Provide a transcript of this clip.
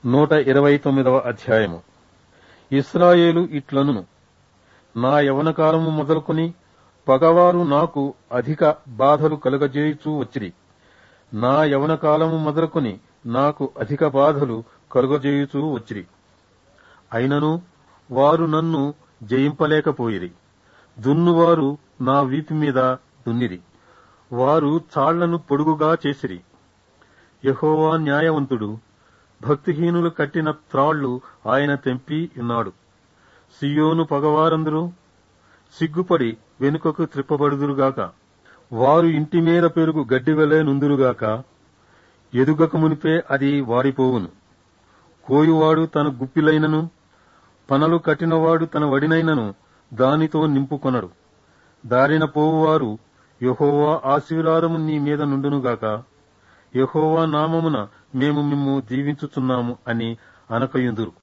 నూట ఇరవై తొమ్మిదవ అధ్యాయము ఇస్రాయేలు ఇట్లనును నా యవన కాలము మొదలుకొని పగవారు నాకు అధిక బాధలు కలుగజేయుచూ వచ్చిరి నా యవన కాలము మొదలుకొని నాకు అధిక బాధలు కలుగజేయుచూ వచ్చిరి అయినను వారు నన్ను జయింపలేకపోయిరి దున్నువారు నా వీపు మీద దున్నిరి వారు చాళ్లను పొడుగుగా చేసిరి యెహోవా న్యాయవంతుడు భక్తిహీనులు కట్టిన త్రాళ్లు ఆయన తెంపి ఉన్నాడు సియోను పగవారందరూ సిగ్గుపడి వెనుకకు త్రిప్పబడుదురుగాక వారు ఇంటి మీద పెరుగు గడ్డివలే నుందురుగాక ఎదుగక మునిపే అది వాడిపోవును కోయువాడు తన గుప్పిలైనను పనలు కట్టినవాడు తన వడినైనను దానితో నింపుకొనడు దారిన పోవువారు యెహోవా ఆశీర్వాదము నీ మీద నుండునుగాక యెహోవా నామమున మేము మిమ్ము దీవించుచున్నాము అని అనకయుందురు